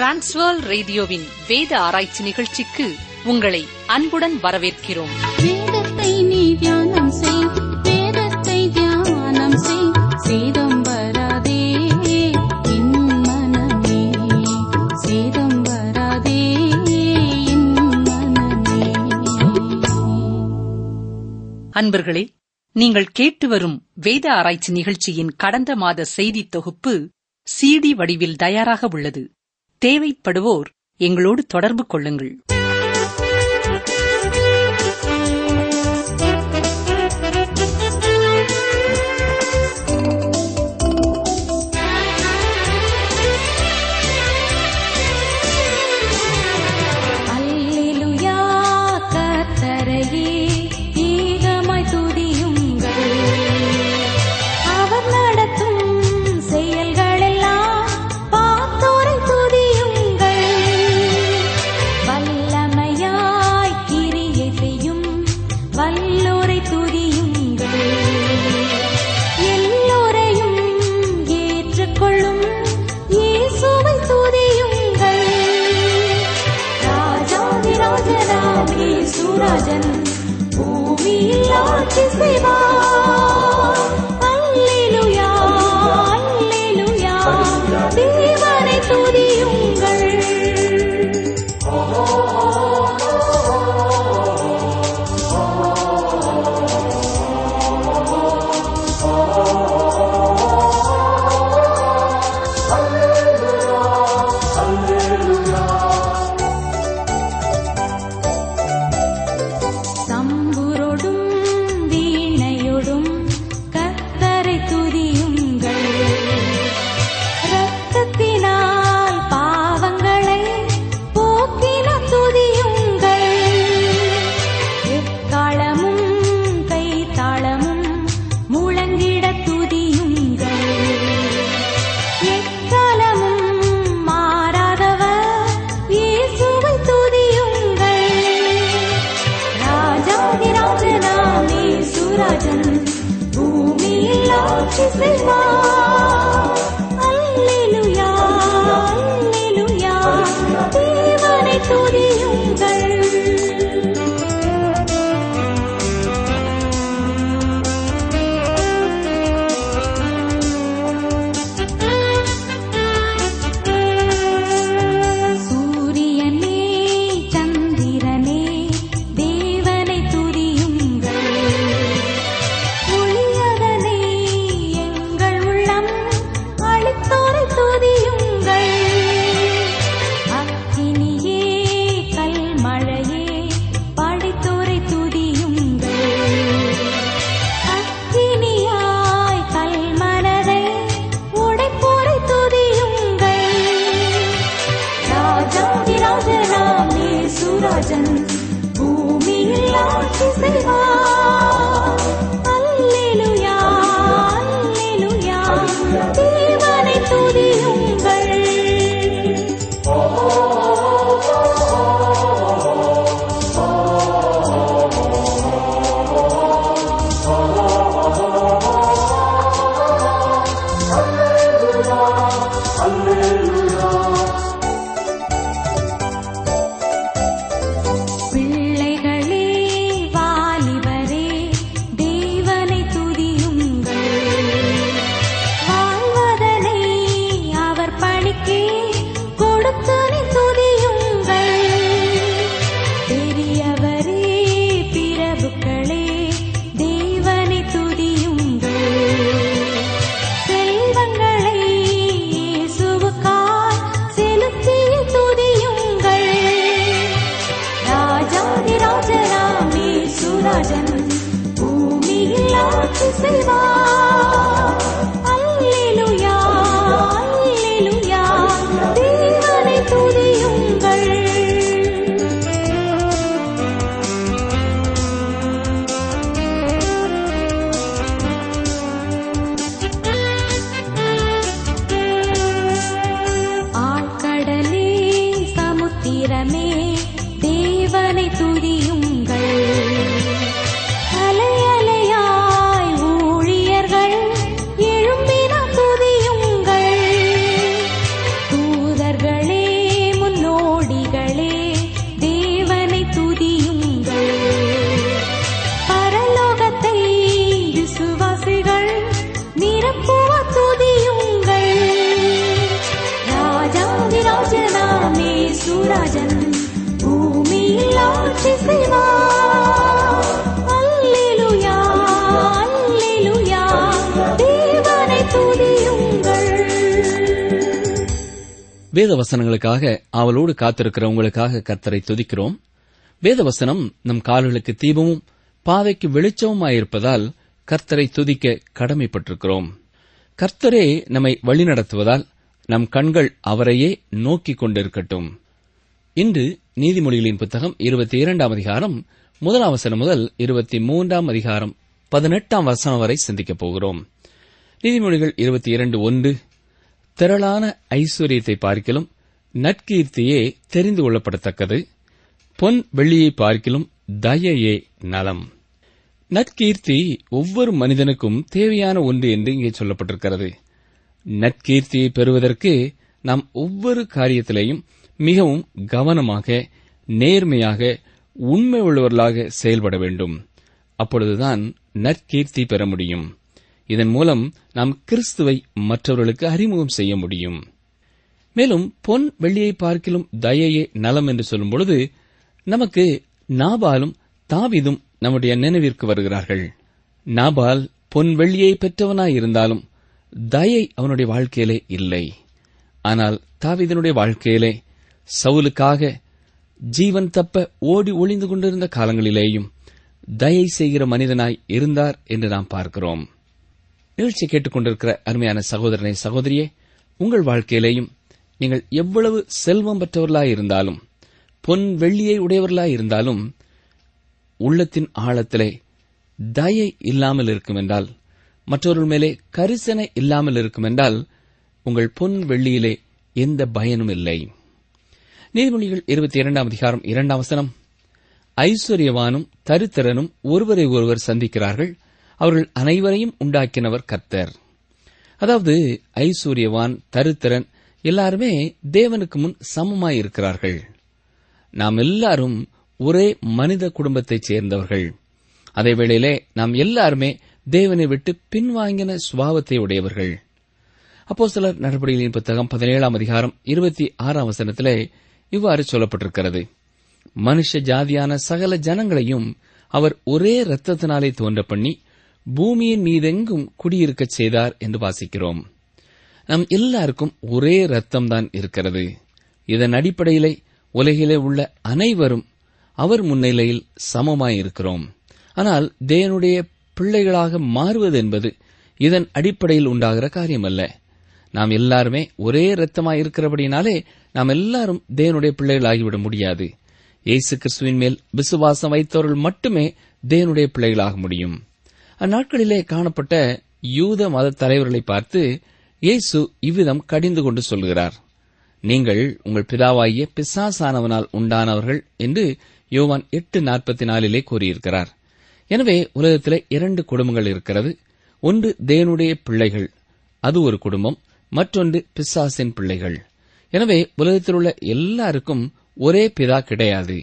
transfer ரேடியோவின் வேத ஆராய்ச்சி நிகழ்ச்சிக்கு உங்களை அன்புடன் வரவேற்கிறோம் வேதத்தை நீ தியானம் செய் வேதத்தை தியானம் செய் சேதம் வராதே என் மனமே சேதம் வராதே என் மனமே அன்பர்களே நீங்கள் கேட்டு வரும் வேத ஆராய்ச்சி நிகழ்ச்சியின் கடந்த மாத செய்தி தொகுப்பு சிடி வடிவில் தயாராக உள்ளது தேவைப்படுவோர் எங்களோடு தொடர்பு கொள்ளுங்கள் அல்லேலூயா கர்த்தரையே ஏகமாய் துதியுங்கள் அவர் நடத்தும் செயல்களெல்லாம் பார்த்தோரை துதியுங்கள் வல்ல வேத வசனங்களுக்காக ஆவலோடு காத்திருக்கிற உங்களுக்காக கர்த்தரை துதிக்கிறோம் வேத வசனம் நம் கால்களுக்கு தீபமும் பாதைக்கு வெளிச்சமுமாயிருப்பதால் கர்த்தரை துதிக்க கடமைப்பட்டிருக்கிறோம் கர்த்தரே நம்மை வழிநடத்துவதால் நம் கண்கள் அவரையே நோக்கிக் கொண்டிருக்கட்டும் இன்று நீதிமொழிகளின் புத்தகம் இருபத்தி இரண்டாம் அதிகாரம் முதலாம் வசனம் முதல் இருபத்தி மூன்றாம் அதிகாரம் பதினெட்டாம் வசனம் வரை சிந்திக்கப் போகிறோம் நீதிமொழிகள் இருபத்தி இரண்டு ஒன்று திரளான ஐஸ்வர்யத்தை பார்க்கிலும் நற்கீர்த்தியே தெரிந்து கொள்ளப்படத்தக்கது பொன் வெள்ளியை பார்க்கிலும் தயையே நலம் நற்கீர்த்தி ஒவ்வொரு மனிதனுக்கும் தேவையான ஒன்று என்று இங்கே சொல்லப்பட்டிருக்கிறது நற்கீர்த்தியை பெறுவதற்கு நாம் ஒவ்வொரு காரியத்திலேயும் மிகவும் கவனமாக நேர்மையாக உண்மை உள்ளவர்களாக செயல்பட வேண்டும் அப்பொழுதுதான் நற்கீர்த்தி பெற முடியும் இதன் மூலம் நாம் கிறிஸ்துவை மற்றவர்களுக்கு அறிமுகம் செய்ய முடியும் மேலும் பொன் வெள்ளியை பார்க்கிலும் தயையே நலம் என்று சொல்லும் பொழுது நமக்கு நாபாலும் தாவிதும் நம்முடைய நினைவிற்கு வருகிறார்கள் நாபால் பொன் வெள்ளியை பெற்றவனாயிருந்தாலும் தயை அவனுடைய வாழ்க்கையிலே இல்லை ஆனால் தாவிதனுடைய வாழ்க்கையிலே சவுலுக்காக ஜீவன் தப்ப ஓடி ஒளிந்து கொண்டிருந்த காலங்களிலேயும் தயை செய்கிற மனிதனாய் இருந்தார் என்று நாம் பார்க்கிறோம் நிகழ்ச்சி கேட்டுக்கொண்டிருக்கிற அருமையான சகோதரனை சகோதரியே உங்கள் வாழ்க்கையிலேயும் நீங்கள் எவ்வளவு செல்வம் பெற்றவர்களாய் இருந்தாலும் பொன் வெள்ளியை உடையவர்களாய் இருந்தாலும் உள்ளத்தின் ஆழத்திலே தயை இல்லாமல் இருக்கும் என்றால் மற்றவர்கள் மேலே கரிசனை இல்லாமல் இருக்கும் என்றால் உங்கள் பொன் வெள்ளியிலே எந்த பயனும் இல்லை நீதிமொழிகள் இருபத்தி இரண்டாம் அதிகாரம் இரண்டாம் வசனம் ஐஸ்வர்யவானும் தரித்திரனும் ஒருவரை ஒருவர் சந்திக்கிறார்கள் அவர்கள் அனைவரையும் உண்டாக்கினவர் கர்த்தர் அதாவது ஐஸ்வர்யவான் தரித்திரன் எல்லாருமே தேவனுக்கு முன் சமமாயிருக்கிறார்கள் நாம் எல்லாரும் ஒரே மனித குடும்பத்தைச் சேர்ந்தவர்கள் அதே வேளையிலே நாம் எல்லாருமே தேவனை விட்டு பின்வாங்கின சுபாவத்தை உடையவர்கள் அப்போ சிலர் நடவடிக்கைகளின் புத்தகம் பதினேழாம் அதிகாரம் இருபத்தி ஆறாம் வசனத்திலே இவ்வாறு சொல்லப்பட்டிருக்கிறது மனுஷ ஜாதியான சகல ஜனங்களையும் அவர் ஒரே இரத்தத்தினாலே தோன்ற பண்ணி பூமியின் மீதெங்கும் குடியிருக்கச் செய்தார் என்று வாசிக்கிறோம் நம் எல்லாருக்கும் ஒரே ரத்தம்தான் இருக்கிறது இதன் அடிப்படையிலே உலகிலே உள்ள அனைவரும் அவர் முன்னிலையில் சமமாயிருக்கிறோம் ஆனால் தேவனுடைய பிள்ளைகளாக மாறுவது என்பது இதன் அடிப்படையில் உண்டாகிற காரியமல்ல நாம் எல்லாருமே ஒரே இரத்தமாய் இருக்கிறபடினாலே நாம் எல்லாரும் தேவனுடைய பிள்ளைகளாகிவிட முடியாது இயேசு கிறிஸ்துவின் மேல் விசுவாசம் வைத்தவர்கள் மட்டுமே தேவனுடைய பிள்ளைகளாக முடியும் அந்நாட்களிலே காணப்பட்ட யூத மத தலைவர்களை பார்த்து இயேசு இவ்விதம் கடிந்து கொண்டு சொல்கிறார் நீங்கள் உங்கள் பிதாவாகிய பிசாசானவனால் உண்டானவர்கள் என்று யோவான் எட்டு நாற்பத்தி நாலிலே கூறியிருக்கிறார் எனவே உலகத்திலே இரண்டு குடும்பங்கள் இருக்கிறது ஒன்று தேவனுடைய பிள்ளைகள் அது ஒரு குடும்பம் மற்றொன்று பிசாசின் பிள்ளைகள் எனவே உலகத்தில் உள்ள எல்லாருக்கும் ஒரே பிதா கிடையாது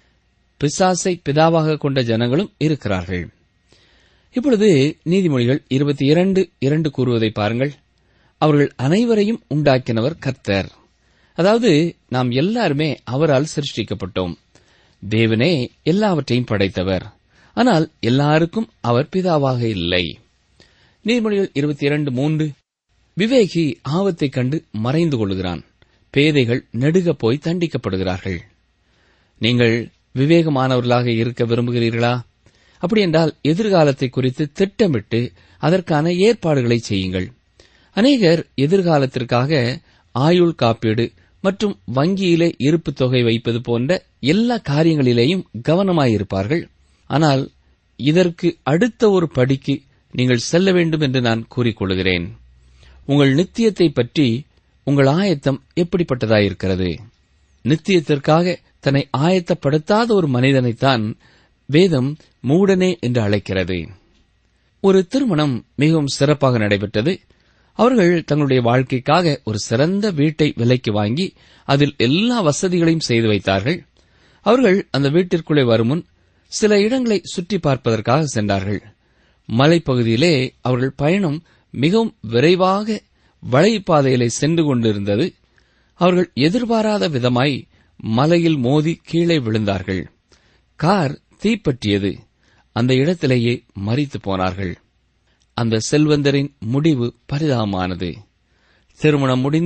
பிசாசை பிதாவாக கொண்ட ஜனங்களும் இருக்கிறார்கள் இப்பொழுது நீதிமொழிகள் இருபத்தி இரண்டு இரண்டு கூறுவதை பாருங்கள் அவர்கள் அனைவரையும் உண்டாக்கினவர் கர்த்தர் அதாவது நாம் எல்லாருமே அவரால் சிருஷ்டிக்கப்பட்டோம் தேவனே எல்லாவற்றையும் படைத்தவர் ஆனால் எல்லாருக்கும் அவர் பிதாவாக இல்லை நீதிமொழிகள் இருபத்தி இரண்டு மூன்று விவேகி ஆபத்தைக் கண்டு மறைந்து கொள்கிறான் பேதைகள் நெடுக போய் தண்டிக்கப்படுகிறார்கள் நீங்கள் விவேகமானவர்களாக இருக்க விரும்புகிறீர்களா அப்படியென்றால் எதிர்காலத்தை குறித்து திட்டமிட்டு அதற்கான ஏற்பாடுகளை செய்யுங்கள் அநேகர் எதிர்காலத்திற்காக ஆயுள் காப்பீடு மற்றும் வங்கியிலே இருப்பு தொகை வைப்பது போன்ற எல்லா காரியங்களிலேயும் கவனமாயிருப்பார்கள் ஆனால் இதற்கு அடுத்த ஒரு படிக்கு நீங்கள் செல்ல வேண்டும் என்று நான் கூறிக்கொள்கிறேன் உங்கள் நித்தியத்தை பற்றி உங்கள் ஆயத்தம் எப்படிப்பட்டதாயிருக்கிறது நித்தியத்திற்காக தன்னை ஆயத்தப்படுத்தாத ஒரு மனிதனைத்தான் வேதம் மூடனே என்று அழைக்கிறது ஒரு திருமணம் மிகவும் சிறப்பாக நடைபெற்றது அவர்கள் தங்களுடைய வாழ்க்கைக்காக ஒரு சிறந்த வீட்டை விலைக்கு வாங்கி அதில் எல்லா வசதிகளையும் செய்து வைத்தார்கள் அவர்கள் அந்த வீட்டிற்குள்ளே வருமுன் சில இடங்களை சுற்றி பார்ப்பதற்காக சென்றார்கள் மலைப்பகுதியிலே அவர்கள் பயணம் மிகவும் விரைவாக வளைப்பாதையிலே சென்று கொண்டிருந்தது அவர்கள் எதிர்பாராத விதமாய் மலையில் மோதி கீழே விழுந்தார்கள் கார் தீப்பற்றியது அந்த இடத்திலேயே மறித்து போனார்கள் அந்த செல்வந்தரின் முடிவு பரிதாபமானது திருமணம் முடிந்த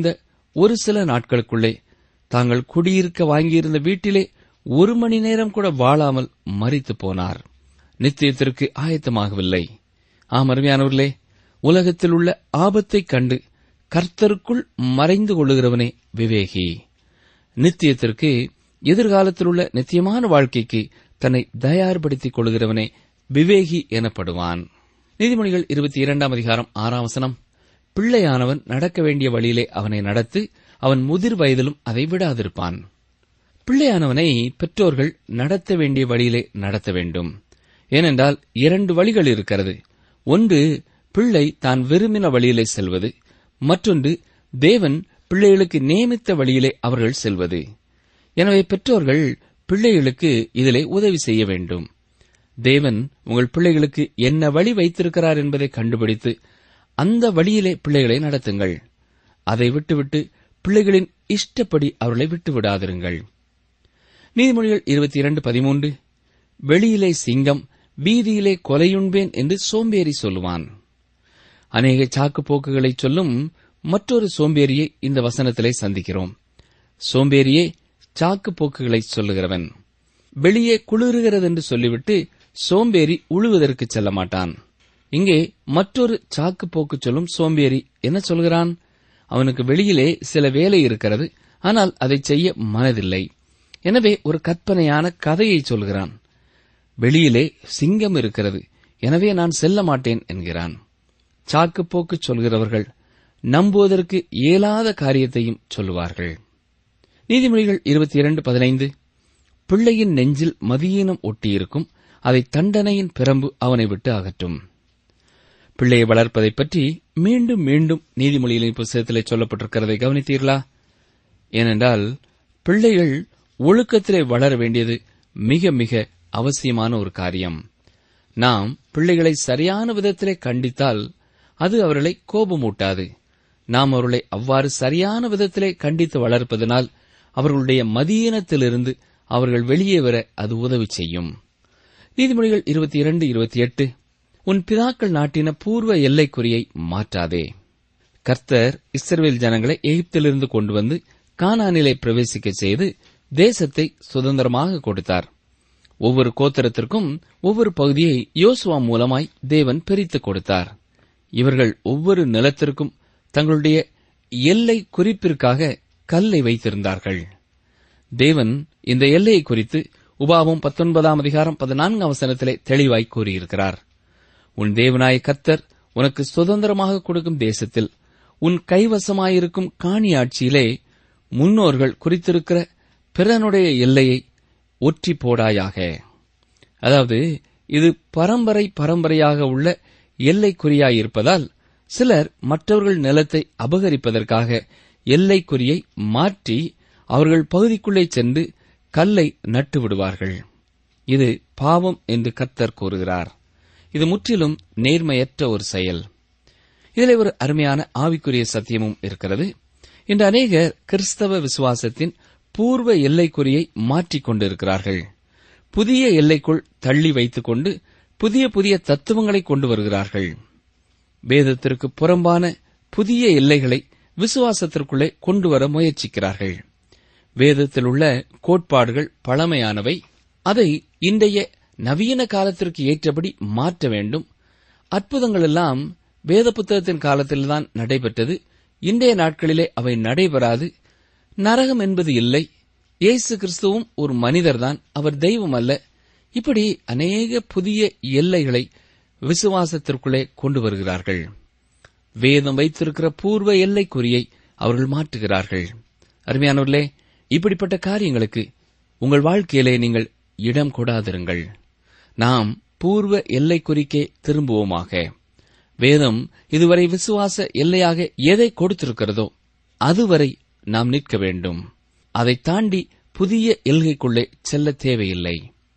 ஒரு சில நாட்களுக்குள்ளே தாங்கள் குடியிருக்க வாங்கியிருந்த வீட்டிலே ஒரு மணி நேரம் கூட வாழாமல் மறித்து போனார் நித்தியத்திற்கு ஆயத்தமாகவில்லை ஆம் அருமையானவர்களே உலகத்தில் உள்ள ஆபத்தைக் கண்டு கர்த்தருக்குள் மறைந்து கொள்ளுகிறவனே விவேகி நித்தியத்திற்கு எதிர்காலத்தில் உள்ள நித்தியமான வாழ்க்கைக்கு தன்னை தயார்படுத்திக் கொள்கிறவனே விவேகி எனப்படுவான் நீதிமொழிகள் இருபத்தி இரண்டாம் அதிகாரம் ஆறாம் வசனம் பிள்ளையானவன் நடக்க வேண்டிய வழியிலே அவனை நடத்து அவன் முதிர் வயதிலும் அதை விடாதிருப்பான் பிள்ளையானவனை பெற்றோர்கள் நடத்த வேண்டிய வழியிலே நடத்த வேண்டும் ஏனென்றால் இரண்டு வழிகள் இருக்கிறது ஒன்று பிள்ளை தான் விரும்பின வழியிலே செல்வது மற்றொன்று தேவன் பிள்ளைகளுக்கு நியமித்த வழியிலே அவர்கள் செல்வது எனவே பெற்றோர்கள் பிள்ளைகளுக்கு இதிலே உதவி செய்ய வேண்டும் தேவன் உங்கள் பிள்ளைகளுக்கு என்ன வழி வைத்திருக்கிறார் என்பதை கண்டுபிடித்து அந்த வழியிலே பிள்ளைகளை நடத்துங்கள் அதை விட்டுவிட்டு பிள்ளைகளின் இஷ்டப்படி அவர்களை விட்டு விடாதிருங்கள் நீதிமொழிகள் இருபத்தி இரண்டு பதிமூன்று வெளியிலே சிங்கம் வீதியிலே கொலையுண்பேன் என்று சோம்பேறி சொல்லுவான் அநேக சாக்கு போக்குகளை சொல்லும் மற்றொரு சோம்பேறியை இந்த வசனத்திலே சந்திக்கிறோம் சோம்பேறியே சாக்கு போக்குகளை சொல்லுகிறவன் வெளியே குளிருகிறது என்று சொல்லிவிட்டு சோம்பேறி உழுவதற்கு செல்ல மாட்டான் இங்கே மற்றொரு சாக்கு போக்கு சொல்லும் சோம்பேறி என்ன சொல்கிறான் அவனுக்கு வெளியிலே சில வேலை இருக்கிறது ஆனால் அதை செய்ய மனதில்லை எனவே ஒரு கற்பனையான கதையை சொல்கிறான் வெளியிலே சிங்கம் இருக்கிறது எனவே நான் செல்ல மாட்டேன் என்கிறான் சாக்குப்போக்கு சொல்கிறவர்கள் நம்புவதற்கு இயலாத காரியத்தையும் சொல்லுவார்கள் நீதிமொழிகள் இருபத்தி இரண்டு பதினைந்து பிள்ளையின் நெஞ்சில் மதியீனம் ஒட்டியிருக்கும் அதை தண்டனையின் பிரம்பு அவனை விட்டு அகற்றும் பிள்ளையை வளர்ப்பதைப் பற்றி மீண்டும் மீண்டும் நீதிமொழிகளின் புத்தகத்திலே சொல்லப்பட்டிருக்கிறதை கவனித்தீர்களா ஏனென்றால் பிள்ளைகள் ஒழுக்கத்திலே வளர வேண்டியது மிக மிக அவசியமான ஒரு காரியம் நாம் பிள்ளைகளை சரியான விதத்திலே கண்டித்தால் அது அவர்களை கோபமூட்டாது நாம் அவர்களை அவ்வாறு சரியான விதத்திலே கண்டித்து வளர்ப்பதனால் அவர்களுடைய மதியீனத்திலிருந்து அவர்கள் வெளியே வர அது உதவி செய்யும் நீதிமொழிகள் இருபத்தி இரண்டு இருபத்தி எட்டு உன் பிதாக்கள் நாட்டின பூர்வ எல்லைக்குறியை மாற்றாதே கர்த்தர் இஸ்ரவேல் ஜனங்களை எகிப்திலிருந்து கொண்டு வந்து கானானிலே பிரவேசிக்க செய்து தேசத்தை சுதந்திரமாக கொடுத்தார் ஒவ்வொரு கோத்திரத்திற்கும் ஒவ்வொரு பகுதியை யோசுவா மூலமாய் தேவன் பிரித்துக் கொடுத்தார் இவர்கள் ஒவ்வொரு நிலத்திற்கும் தங்களுடைய எல்லை குறிப்பிற்காக கல்லை வைத்திருந்தார்கள் தேவன் இந்த எல்லையை குறித்து உபாவம் பத்தொன்பதாம் அதிகாரம் பதினான்காம் வசனத்திலே தெளிவாய் கூறியிருக்கிறார் உன் தேவனாய கர்த்தர் உனக்கு சுதந்திரமாக கொடுக்கும் தேசத்தில் உன் கைவசமாயிருக்கும் காணியாட்சியிலே முன்னோர்கள் குறித்திருக்கிற பிறனுடைய எல்லையை ஒற்றி போடாயாக அதாவது இது பரம்பரை பரம்பரையாக உள்ள எல்லைக்குறியாயிருப்பதால் சிலர் மற்றவர்கள் நிலத்தை அபகரிப்பதற்காக எல்லைக்குறியை மாற்றி அவர்கள் பகுதிக்குள்ளே சென்று கல்லை நட்டு விடுவார்கள் இது பாவம் என்று கர்த்தர் கூறுகிறார் இது முற்றிலும் நேர்மையற்ற ஒரு செயல் இதிலே ஒரு அருமையான ஆவிக்குரிய சத்தியமும் இருக்கிறது இன்று அநேகர் கிறிஸ்தவ விசுவாசத்தின் பூர்வ எல்லைக்குறியை மாற்றிக் கொண்டிருக்கிறார்கள் புதிய எல்லைக்குள் தள்ளி வைத்துக் கொண்டு புதிய புதிய தத்துவங்களை கொண்டு வருகிறார்கள் வேதத்திற்கு புறம்பான புதிய எல்லைகளை விசுவாசத்திற்குள்ளே கொண்டு வர முயற்சிக்கிறார்கள் வேதத்தில் உள்ள கோட்பாடுகள் பழமையானவை அதை இன்றைய நவீன காலத்திற்கு ஏற்றபடி மாற்ற வேண்டும் அற்புதங்கள் எல்லாம் வேத புத்தகத்தின் காலத்தில்தான் நடைபெற்றது இன்றைய நாட்களிலே அவை நடைபெறாது நரகம் என்பது இல்லை இயேசு கிறிஸ்துவும் ஒரு மனிதர்தான் அவர் தெய்வம் அல்ல இப்படி அநேக புதிய எல்லைகளை விசுவாசத்திற்குள்ளே கொண்டு வருகிறார்கள் வேதம் வைத்திருக்கிற பூர்வ எல்லைக்குறியை அவர்கள் மாற்றுகிறார்கள் அருமையானவர்களே இப்படிப்பட்ட காரியங்களுக்கு உங்கள் வாழ்க்கையிலே நீங்கள் இடம் கொடாதிருங்கள் நாம் பூர்வ எல்லைக்குறிக்கே திரும்புவோமாக வேதம் இதுவரை விசுவாச எல்லையாக எதை கொடுத்திருக்கிறதோ அதுவரை நாம் நிற்க வேண்டும் அதை தாண்டி புதிய எல்கைக்குள்ளே செல்ல தேவையில்லை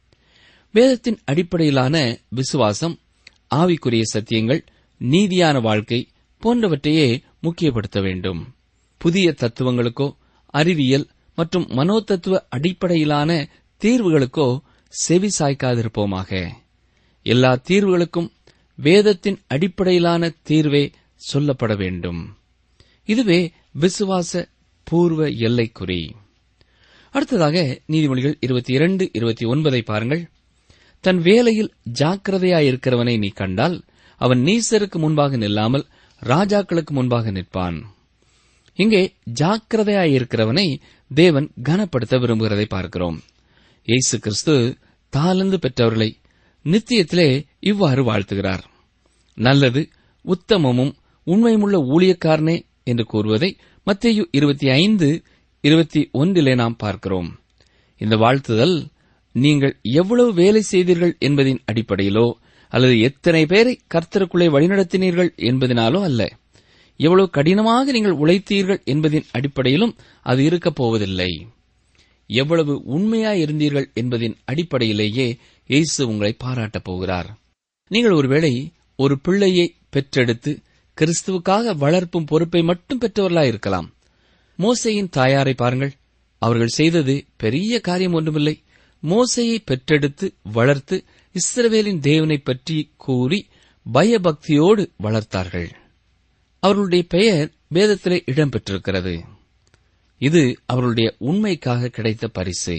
வேதத்தின் அடிப்படையிலான விசுவாசம் ஆவிக்குரிய சத்தியங்கள் நீதியான வாழ்க்கை போன்றவற்றையே முக்கியப்படுத்த வேண்டும் புதிய தத்துவங்களுக்கோ அறிவியல் மற்றும் மனோதத்துவ அடிப்படையிலான தீர்வுகளுக்கோ செவி சாய்க்காதிருப்போமாக எல்லா தீர்வுகளுக்கும் வேதத்தின் அடிப்படையிலான தீர்வே சொல்லப்பட வேண்டும் இதுவே விசுவாச பூர்வ எல்லைக்குறி அடுத்ததாக நீதிமொழிகள் இருபத்தி இரண்டு இருபத்தி ஒன்பதை பாருங்கள் தன் வேலையில் ஜாக்கிரதையாயிருக்கிறவனை நீ கண்டால் அவன் நீசருக்கு முன்பாக நில்லாமல் ராஜாக்களுக்கு முன்பாக நிற்பான் இங்கே ஜாக்கிரதையாயிருக்கிறவனை தேவன் கனப்படுத்த விரும்புகிறதை பார்க்கிறோம் இயேசு கிறிஸ்து தாளந்து பெற்றவர்களை நித்தியத்திலே இவ்வாறு வாழ்த்துகிறார் நல்லது உத்தமமும் உண்மையுமுள்ள ஊழியக்காரனே என்று கூறுவதை மத்தேயு இருபத்தி ஐந்து இருபத்தி ஒன்றிலே நாம் பார்க்கிறோம் இந்த வாழ்த்துதல் நீங்கள் எவ்வளவு வேலை செய்தீர்கள் என்பதின் அடிப்படையிலோ அல்லது எத்தனை பேரை கர்த்தருக்குள்ளே வழிநடத்தினீர்கள் என்பதனாலோ அல்ல எவ்வளவு கடினமாக நீங்கள் உழைத்தீர்கள் என்பதின் அடிப்படையிலும் அது இருக்கப் போவதில்லை எவ்வளவு உண்மையாய் இருந்தீர்கள் என்பதின் அடிப்படையிலேயே இயேசு உங்களை பாராட்டப் போகிறார் நீங்கள் ஒருவேளை ஒரு பிள்ளையை பெற்றெடுத்து கிறிஸ்துவுக்காக வளர்ப்பும் பொறுப்பை மட்டும் பெற்றவர்களாய் இருக்கலாம் மோசையின் தாயாரை பாருங்கள் அவர்கள் செய்தது பெரிய காரியம் ஒன்றுமில்லை மோசையை பெற்றெடுத்து வளர்த்து இஸ்ரவேலின் தேவனை பற்றி கூறி பயபக்தியோடு வளர்த்தார்கள் அவர்களுடைய பெயர் வேதத்திலே இடம்பெற்றிருக்கிறது இது அவர்களுடைய உண்மைக்காக கிடைத்த பரிசு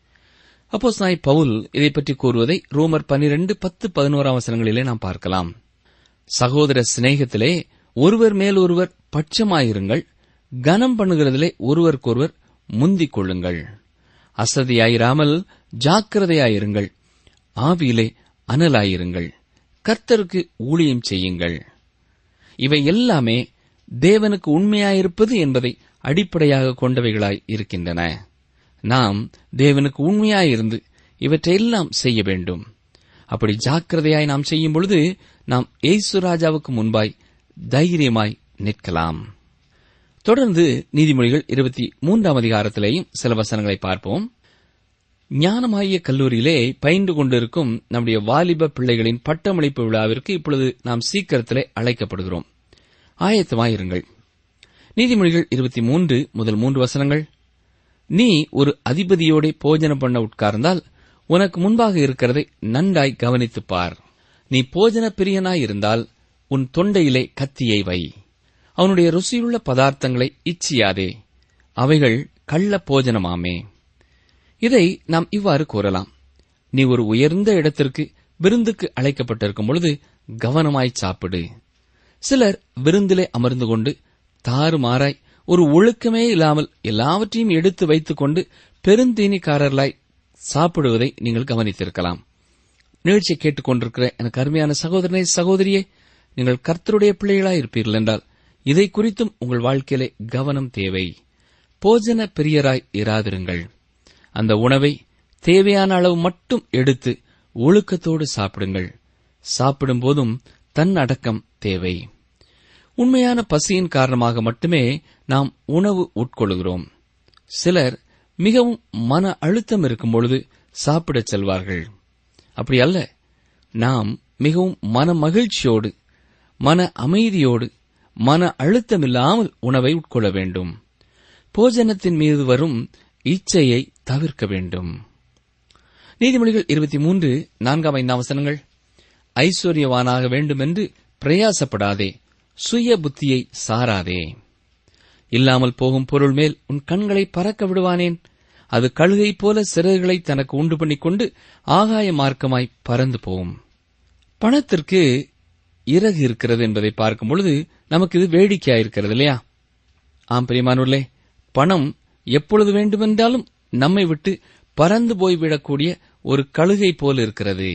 அப்போ நாய் பவுல் இதை பற்றி கூறுவதை ரோமர் பனிரெண்டு பத்து பதினோராம் வசனங்களிலே நாம் பார்க்கலாம் சகோதர சிநேகத்திலே ஒருவர் மேல் ஒருவர் பட்சமாயிருங்கள் கனம் பண்ணுகிறதிலே ஒருவருக்கொருவர் முந்திக் கொள்ளுங்கள் அசதியாயிராமல் ஜாக்கிரதையாயிருங்கள் ஆவியிலே அனலாயிருங்கள் கர்த்தருக்கு ஊழியம் செய்யுங்கள் இவை எல்லாமே தேவனுக்கு உண்மையாயிருப்பது என்பதை அடிப்படையாக கொண்டவைகளாய் இருக்கின்றன நாம் தேவனுக்கு உண்மையாயிருந்து இவற்றையெல்லாம் செய்ய வேண்டும் அப்படி ஜாக்கிரதையாய் நாம் செய்யும் பொழுது நாம் ஏசு ராஜாவுக்கு முன்பாய் தைரியமாய் நிற்கலாம் தொடர்ந்து நீதிமொழிகள் இருபத்தி மூன்றாம் அதிகாரத்திலேயும் சில வசனங்களை பார்ப்போம் ஞானமாகிய கல்லூரியிலே பயின்று கொண்டிருக்கும் நம்முடைய வாலிப பிள்ளைகளின் பட்டமளிப்பு விழாவிற்கு இப்பொழுது நாம் சீக்கிரத்திலே அழைக்கப்படுகிறோம் ஆயத்தமாயிருங்கள் நீதிமொழிகள் இருபத்தி மூன்று முதல் மூன்று வசனங்கள் நீ ஒரு அதிபதியோடே போஜனம் பண்ண உட்கார்ந்தால் உனக்கு முன்பாக இருக்கிறதை நன்றாய் கவனித்துப் பார் நீ போஜன பிரியனாய் இருந்தால் உன் தொண்டையிலே கத்தியை வை அவனுடைய ருசியுள்ள பதார்த்தங்களை இச்சியாதே அவைகள் கள்ள போஜனமாமே இதை நாம் இவ்வாறு கூறலாம் நீ ஒரு உயர்ந்த இடத்திற்கு விருந்துக்கு அழைக்கப்பட்டிருக்கும் பொழுது கவனமாய் சாப்பிடு சிலர் விருந்திலே அமர்ந்து கொண்டு தாறுமாறாய் ஒரு ஒழுக்கமே இல்லாமல் எல்லாவற்றையும் எடுத்து வைத்துக் கொண்டு பெருந்தீனிக்காரர்களாய் சாப்பிடுவதை நீங்கள் கவனித்திருக்கலாம் நிகழ்ச்சியை கேட்டுக் கொண்டிருக்கிற எனக்கு அருமையான சகோதரனை சகோதரியே நீங்கள் கர்த்தருடைய பிள்ளைகளாய் இருப்பீர்கள் என்றால் இதை குறித்தும் உங்கள் வாழ்க்கையிலே கவனம் தேவை போஜன பிரியராய் இராதிருங்கள் அந்த உணவை தேவையான அளவு மட்டும் எடுத்து ஒழுக்கத்தோடு சாப்பிடுங்கள் சாப்பிடும் போதும் தன் அடக்கம் தேவை உண்மையான பசியின் காரணமாக மட்டுமே நாம் உணவு உட்கொள்கிறோம் சிலர் மிகவும் மன அழுத்தம் இருக்கும் பொழுது சாப்பிடச் செல்வார்கள் அப்படி அல்ல நாம் மிகவும் மன மகிழ்ச்சியோடு மன அமைதியோடு மன அழுத்தமில்லாமல் உணவை உட்கொள்ள வேண்டும் போஜனத்தின் மீது வரும் இச்சையை தவிர்க்க வேண்டும் நீதிமொழிகள் இருபத்தி மூன்று நான்காம் ஐந்தாம் வசனங்கள் ஐஸ்வர்யவானாக வேண்டுமென்று பிரயாசப்படாதே சுய புத்தியை சாராதே இல்லாமல் போகும் பொருள் மேல் உன் கண்களை பறக்க விடுவானேன் அது கழுகை போல சிறகுகளை தனக்கு உண்டு பண்ணிக் கொண்டு ஆகாய மார்க்கமாய் பறந்து போகும் பணத்திற்கு இறகு இருக்கிறது என்பதை பார்க்கும் பொழுது நமக்கு இது வேடிக்கையாயிருக்கிறது இல்லையா ஆம் பிரியமானூர்களே பணம் எப்பொழுது வேண்டுமென்றாலும் நம்மை விட்டு பறந்து போய்விடக்கூடிய ஒரு கழுகை போல இருக்கிறது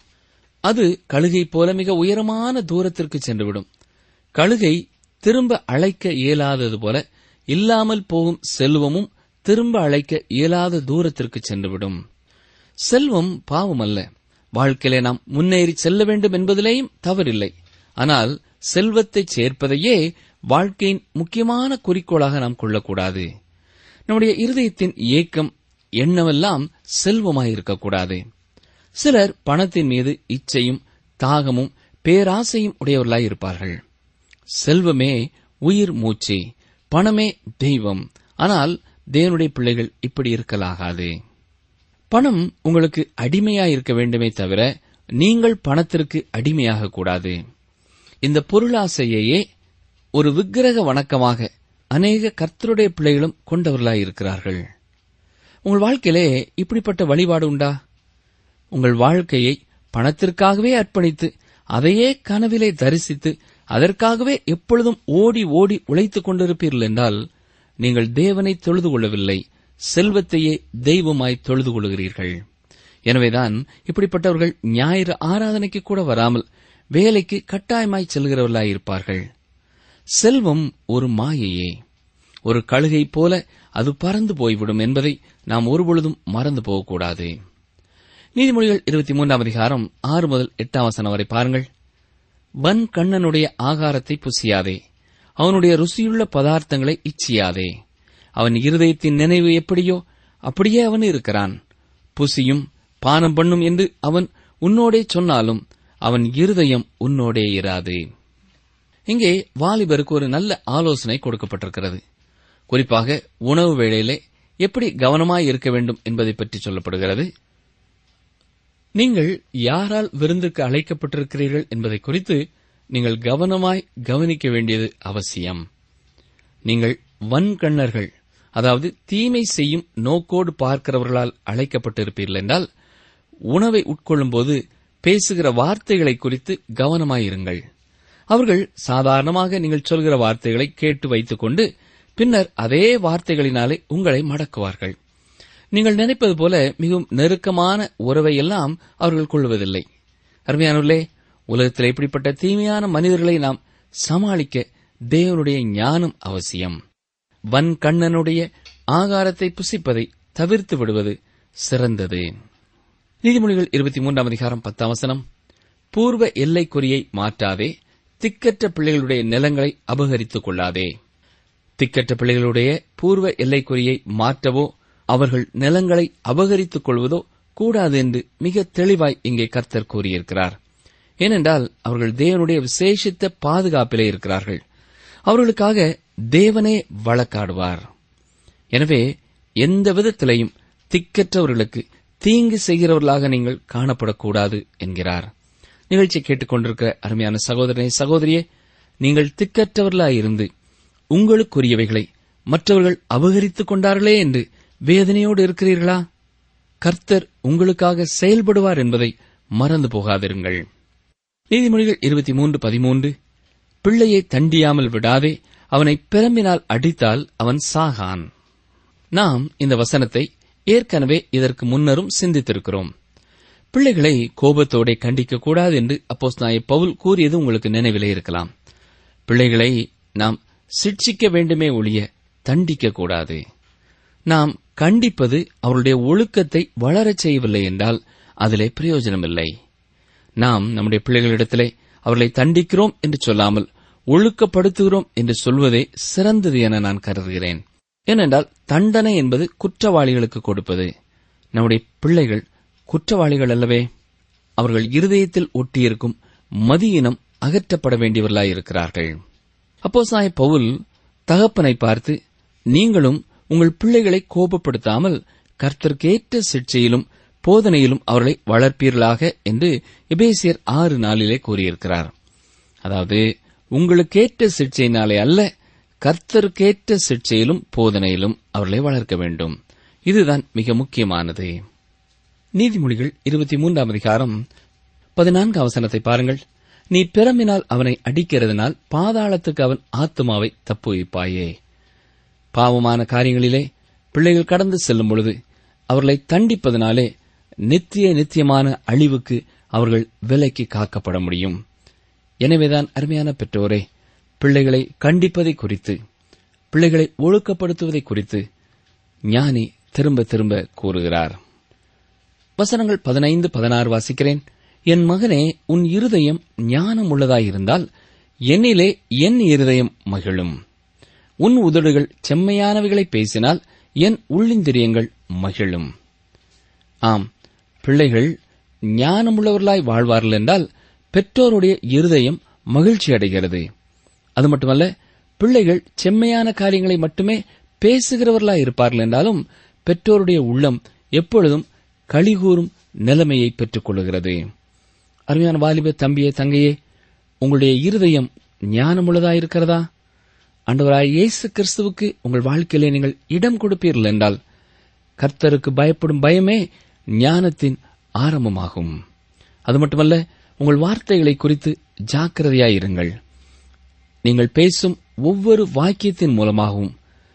அது கழுகை போல மிக உயரமான தூரத்திற்கு சென்றுவிடும் கழுகை திரும்ப அழைக்க இயலாதது போல இல்லாமல் போகும் செல்வமும் திரும்ப அழைக்க இயலாத தூரத்திற்கு சென்றுவிடும் செல்வம் பாவம் அல்ல வாழ்க்கையிலே நாம் முன்னேறி செல்ல வேண்டும் என்பதிலேயும் தவறில்லை ஆனால் செல்வத்தை சேர்ப்பதையே வாழ்க்கையின் முக்கியமான குறிக்கோளாக நாம் கொள்ளக்கூடாது நம்முடைய இருதயத்தின் ஏக்கம் எண்ணமெல்லாம் செல்வமாயிருக்கக்கூடாது சிலர் பணத்தின் மீது இச்சையும் தாகமும் பேராசையும் உடையவர்களாய் இருப்பார்கள் செல்வமே உயிர் மூச்சு பணமே தெய்வம் ஆனால் தேவனுடைய பிள்ளைகள் இப்படி இருக்கலாகாது பணம் உங்களுக்கு அடிமையாய் இருக்க வேண்டுமே தவிர நீங்கள் பணத்திற்கு அடிமையாக கூடாது இந்த பொருளாசையையே ஒரு விக்கிரக வணக்கமாக அநேக கர்த்தருடைய பிள்ளைகளும் கொண்டவர்களாய் இருக்கிறார்கள் உங்கள் வாழ்க்கையிலே இப்படிப்பட்ட வழிபாடு உண்டா உங்கள் வாழ்க்கையை பணத்திற்காகவே அர்ப்பணித்து அதையே கனவிலே தரிசித்து அதற்காகவே எப்பொழுதும் ஓடி ஓடி உழைத்துக் கொண்டிருப்பீர்கள் என்றால் நீங்கள் தேவனை தொழுது கொள்ளவில்லை செல்வத்தையே தெய்வமாய் தொழுது கொள்கிறீர்கள் எனவேதான் இப்படிப்பட்டவர்கள் ஞாயிறு ஆராதனைக்கு கூட வராமல் வேலைக்கு கட்டாயமாய் செல்கிறவர்களாய் இருப்பார்கள் செல்வம் ஒரு மாயையே ஒரு கழுகை போல அது பறந்து போய்விடும் என்பதை நாம் ஒருபொழுதும் மறந்து போகக்கூடாது நீதிமொழிகள் இருபத்தி மூன்றாம் அதிகாரம் ஆறு முதல் எட்டாம் வசனம் வரை பாருங்கள் வன் கண்ணனுடைய ஆகாரத்தை புசியாதே அவனுடைய ருசியுள்ள பதார்த்தங்களை இச்சியாதே அவன் இருதயத்தின் நினைவு எப்படியோ அப்படியே அவன் இருக்கிறான் புசியும் பானம் பண்ணும் என்று அவன் உன்னோடே சொன்னாலும் அவன் இருதயம் உன்னோடே இராது இங்கே வாலிபருக்கு ஒரு நல்ல ஆலோசனை கொடுக்கப்பட்டிருக்கிறது குறிப்பாக உணவு வேளையிலே எப்படி கவனமாய் இருக்க வேண்டும் என்பதை பற்றி சொல்லப்படுகிறது நீங்கள் யாரால் விருந்துக்கு அழைக்கப்பட்டிருக்கிறீர்கள் என்பதை குறித்து நீங்கள் கவனமாய் கவனிக்க வேண்டியது அவசியம் நீங்கள் வன்கண்ணர்கள் அதாவது தீமை செய்யும் நோக்கோடு பார்க்கிறவர்களால் அழைக்கப்பட்டிருப்பீர்கள் என்றால் உணவை உட்கொள்ளும்போது பேசுகிற வார்த்தைகளை குறித்து கவனமாயிருங்கள் அவர்கள் சாதாரணமாக நீங்கள் சொல்கிற வார்த்தைகளை கேட்டு வைத்துக் கொண்டு பின்னர் அதே வார்த்தைகளினாலே உங்களை மடக்குவார்கள் நீங்கள் நினைப்பது போல மிகவும் நெருக்கமான உறவை எல்லாம் அவர்கள் கொள்வதில்லை அருமையானவர்களே உலகத்தில் இப்படிப்பட்ட தீமையான மனிதர்களை நாம் சமாளிக்க தேவனுடைய ஞானம் அவசியம் வன் கண்ணனுடைய ஆகாரத்தை புசிப்பதை தவிர்த்து விடுவது சிறந்தது நீதிமொழிகள் இருபத்தி மூன்றாம் அதிகாரம் பத்தாம் வசனம் பூர்வ எல்லைக்குறியை மாற்றாதே திக்கற்ற பிள்ளைகளுடைய நிலங்களை அபகரித்துக் கொள்ளாதே திக்கற்ற பிள்ளைகளுடைய பூர்வ எல்லைக்குறியை மாற்றவோ அவர்கள் நிலங்களை அபகரித்துக் கொள்வதோ கூடாது என்று மிக தெளிவாய் இங்கே கர்த்தர் கூறியிருக்கிறார் ஏனென்றால் அவர்கள் தேவனுடைய விசேஷித்த பாதுகாப்பிலே இருக்கிறார்கள் அவர்களுக்காக தேவனே வழக்காடுவார் எனவே எந்த விதத்திலையும் திக்கற்றவர்களுக்கு தீங்கு செய்கிறவர்களாக நீங்கள் காணப்படக்கூடாது என்கிறார் நிகழ்ச்சி கேட்டுக்கொண்டிருக்கிற அருமையான சகோதரனை சகோதரியே நீங்கள் திக்கற்றவர்களாயிருந்து உங்களுக்குரியவைகளை மற்றவர்கள் அபகரித்துக் கொண்டார்களே என்று வேதனையோடு இருக்கிறீர்களா கர்த்தர் உங்களுக்காக செயல்படுவார் என்பதை மறந்து போகாதிருங்கள் நீதிமொழிகள் இருபத்தி மூன்று பதிமூன்று பிள்ளையை தண்டியாமல் விடாதே அவனை பிரம்பினால் அடித்தால் அவன் சாகான் நாம் இந்த வசனத்தை ஏற்கனவே இதற்கு முன்னரும் சிந்தித்திருக்கிறோம் பிள்ளைகளை கோபத்தோടെ கண்டிக்க கூடாது என்று அப்போஸ் நாய பவுல் கூறியது உங்களுக்கு நினைவிலே இருக்கலாம் பிள்ளைகளை நாம் சிட்சிக்க வேண்டுமே ஒழிய தண்டிக்க கூடாது நாம் கண்டிப்பது அவருடைய ஒழுக்கத்தை வளரச் செய்யவில்லை என்றால் அதிலே பிரயோஜனமில்லை நாம் நம்முடைய பிள்ளைகளிடத்திலே அவர்களை தண்டிக்கிறோம் என்று சொல்லாமல் ஒழுக்கப்படுத்துகிறோம் என்று சொல்வதே சிறந்தது என நான் கருதுகிறேன் ஏனென்றால் தண்டனை என்பது குற்றவாளிகளுக்கு கொடுப்பது நம்முடைய பிள்ளைகள் குற்றவாளிகள் அல்லவே அவர்கள் இருதயத்தில் ஒட்டியிருக்கும் மதியினம் அகற்றப்பட வேண்டியவர்களாயிருக்கிறார்கள் அப்போ சாய் பவுல் தகப்பனை பார்த்து நீங்களும் உங்கள் பிள்ளைகளை கோபப்படுத்தாமல் கர்த்தர்க்கேற்ற சிக்ஷையிலும் போதனையிலும் அவர்களை வளர்ப்பீர்களாக என்று எபேசியர் ஆறு நாளிலே கூறியிருக்கிறார் அதாவது உங்களுக்கேற்ற சிக்ஷையினாலே அல்ல கர்த்தருக்கேற்ற சிக்ஷையிலும் போதனையிலும் அவர்களை வளர்க்க வேண்டும் இதுதான் மிக முக்கியமானது நீதிமொழிகள் இருபத்தி மூன்றாம் அதிகாரம் பதினான்கு அவசனத்தை பாருங்கள் நீ பிறம்பினால் அவனை அடிக்கிறதுனால் பாதாளத்துக்கு அவன் ஆத்துமாவை தப்புவிப்பாயே பாவமான காரியங்களிலே பிள்ளைகள் கடந்து செல்லும் பொழுது அவர்களை தண்டிப்பதனாலே நித்திய நித்தியமான அழிவுக்கு அவர்கள் விலைக்கு காக்கப்பட முடியும் எனவேதான் அருமையான பெற்றோரே பிள்ளைகளை கண்டிப்பதை குறித்து பிள்ளைகளை ஒழுக்கப்படுத்துவதை குறித்து ஞானி திரும்ப திரும்ப கூறுகிறார் வசனங்கள் பதினைந்து பதினாறு வாசிக்கிறேன் என் மகனே உன் இருதயம் ஞானம் உள்ளதாயிருந்தால் என்னிலே என் இருதயம் மகிழும் உன் உதடுகள் செம்மையானவைகளை பேசினால் என் உள்ளிந்திரியங்கள் மகிழும் ஆம் பிள்ளைகள் ஞானமுள்ளவர்களாய் வாழ்வார்கள் என்றால் பெற்றோருடைய இருதயம் மகிழ்ச்சி அடைகிறது அது மட்டுமல்ல பிள்ளைகள் செம்மையான காரியங்களை மட்டுமே பேசுகிறவர்களாய் இருப்பார்கள் என்றாலும் பெற்றோருடைய உள்ளம் எப்பொழுதும் களிகூறும் நிலைமையை பெற்றுக் கொள்கிறது அருமையான வாலிப தம்பியே தங்கையே உங்களுடைய இருதயம் ஞானமுள்ளதாயிருக்கிறதா ஆண்டவராய் இயேசு கிறிஸ்துவுக்கு உங்கள் வாழ்க்கையிலே நீங்கள் இடம் கொடுப்பீர்கள் என்றால் கர்த்தருக்கு பயப்படும் பயமே ஞானத்தின் ஆரம்பமாகும் அது மட்டுமல்ல உங்கள் வார்த்தைகளை குறித்து ஜாக்கிரதையாயிருங்கள் நீங்கள் பேசும் ஒவ்வொரு வாக்கியத்தின் மூலமாகவும்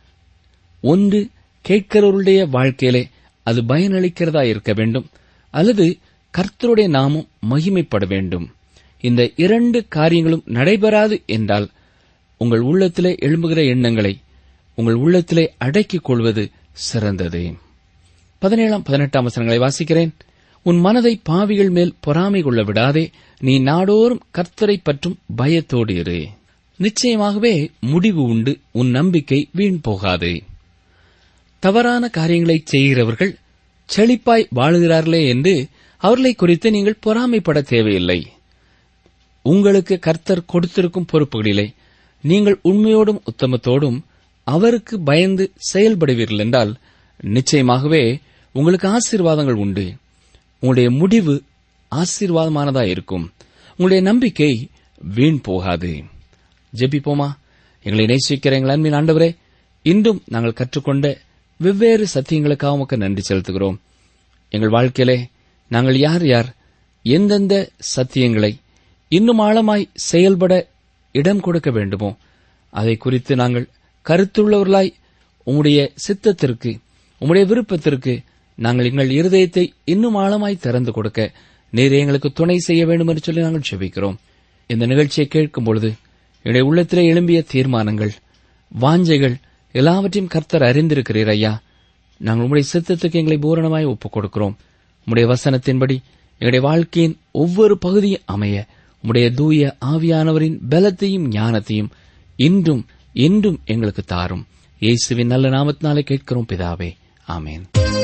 ஒன்று கேட்கிறவருடைய வாழ்க்கையிலே அது பயனளிக்கிறதா இருக்க வேண்டும் அல்லது கர்த்தருடைய நாமம் மகிமைப்பட வேண்டும் இந்த இரண்டு காரியங்களும் நடைபெறாது என்றால் உங்கள் உள்ளத்திலே எழும்புகிற எண்ணங்களை உங்கள் உள்ளத்திலே அடக்கிக் கொள்வது சிறந்தது பதினேழாம் பதினெட்டாம் வசனங்களை வாசிக்கிறேன் உன் மனதை பாவிகள் மேல் பொறாமை கொள்ள விடாதே நீ நாடோறும் கர்த்தரை பற்றும் பயத்தோடு இரு நிச்சயமாகவே முடிவு உண்டு உன் நம்பிக்கை வீண் போகாது தவறான காரியங்களை செய்கிறவர்கள் செழிப்பாய் வாழுகிறார்களே என்று அவர்களை குறித்து நீங்கள் பொறாமைப்பட தேவையில்லை உங்களுக்கு கர்த்தர் கொடுத்திருக்கும் பொறுப்புகளிலே நீங்கள் உண்மையோடும் உத்தமத்தோடும் அவருக்கு பயந்து செயல்படுவீர்கள் என்றால் நிச்சயமாகவே உங்களுக்கு ஆசீர்வாதங்கள் உண்டு உங்களுடைய முடிவு ஆசீர்வாதமானதா இருக்கும் உங்களுடைய நம்பிக்கை வீண் போகாது ஜெபிப்போமா எங்களை நேசிக்கிற எங்கள் அன்பின் ஆண்டவரே இன்றும் நாங்கள் கற்றுக்கொண்ட வெவ்வேறு சத்தியங்களுக்காக உமக்கு நன்றி செலுத்துகிறோம் எங்கள் வாழ்க்கையிலே நாங்கள் யார் யார் எந்தெந்த சத்தியங்களை இன்னும் ஆழமாய் செயல்பட இடம் கொடுக்க வேண்டுமோ அதை குறித்து நாங்கள் கருத்துள்ளவர்களாய் உம்முடைய சித்தத்திற்கு உம்முடைய விருப்பத்திற்கு நாங்கள் எங்கள் இருதயத்தை இன்னும் ஆழமாய் திறந்து கொடுக்க நீர் எங்களுக்கு துணை செய்ய வேண்டும் என்று சொல்லி நாங்கள் செபிக்கிறோம் இந்த நிகழ்ச்சியை கேட்கும் பொழுது என்னுடைய உள்ளத்திலே எழும்பிய தீர்மானங்கள் வாஞ்சைகள் எல்லாவற்றையும் கர்த்தர் அறிந்திருக்கிறீர் ஐயா நாங்கள் உம்முடைய சித்தத்துக்கு எங்களை பூரணமாய் ஒப்புக் கொடுக்கிறோம் உம்முடைய வசனத்தின்படி எங்களுடைய வாழ்க்கையின் ஒவ்வொரு பகுதியும் அமைய உம்முடைய தூய ஆவியானவரின் பலத்தையும் ஞானத்தையும் இன்றும் என்றும் எங்களுக்கு தாரும் இயேசுவின் நல்ல நாமத்தினாலே கேட்கிறோம் பிதாவே ஆமேன்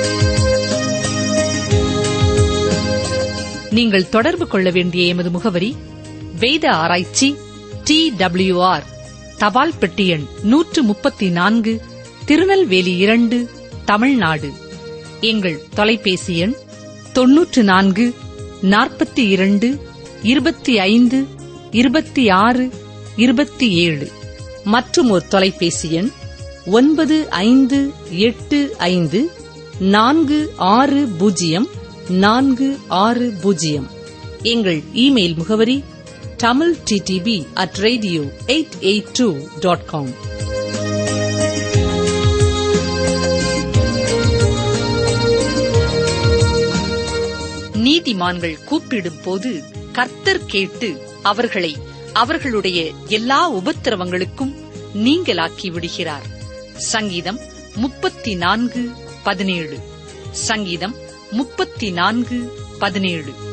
நீங்கள் தொடர்பு கொள்ள வேண்டிய எமது முகவரி வேத ஆராய்ச்சி டி ஆர் தபால் பெட்டி எண் நூற்று முப்பத்தி நான்கு திருநெல்வேலி இரண்டு தமிழ்நாடு எங்கள் தொலைபேசி எண் தொன்னூற்று நான்கு நாற்பத்தி இரண்டு இருபத்தி ஐந்து இருபத்தி ஆறு இருபத்தி ஏழு மற்றும் ஒரு தொலைபேசி எண் ஒன்பது ஐந்து எட்டு ஐந்து நான்கு ஆறு பூஜ்ஜியம் நான்கு ஆறு பூஜ்ஜியம் எங்கள் இமெயில் முகவரி Tamil TDP at radio eight eight two dot com நீதிமான்கள் கூப்பிடும் போது கர்த்தர் கேட்டு அவர்களை அவர்களுடைய எல்லா உபத்திரவங்களுக்கும் நீங்களாக்கி விடுகிறார் சங்கீதம் முப்பத்தி நான்கு பதினேழு சங்கீதம் முப்பத்தி நான்கு பதினேழு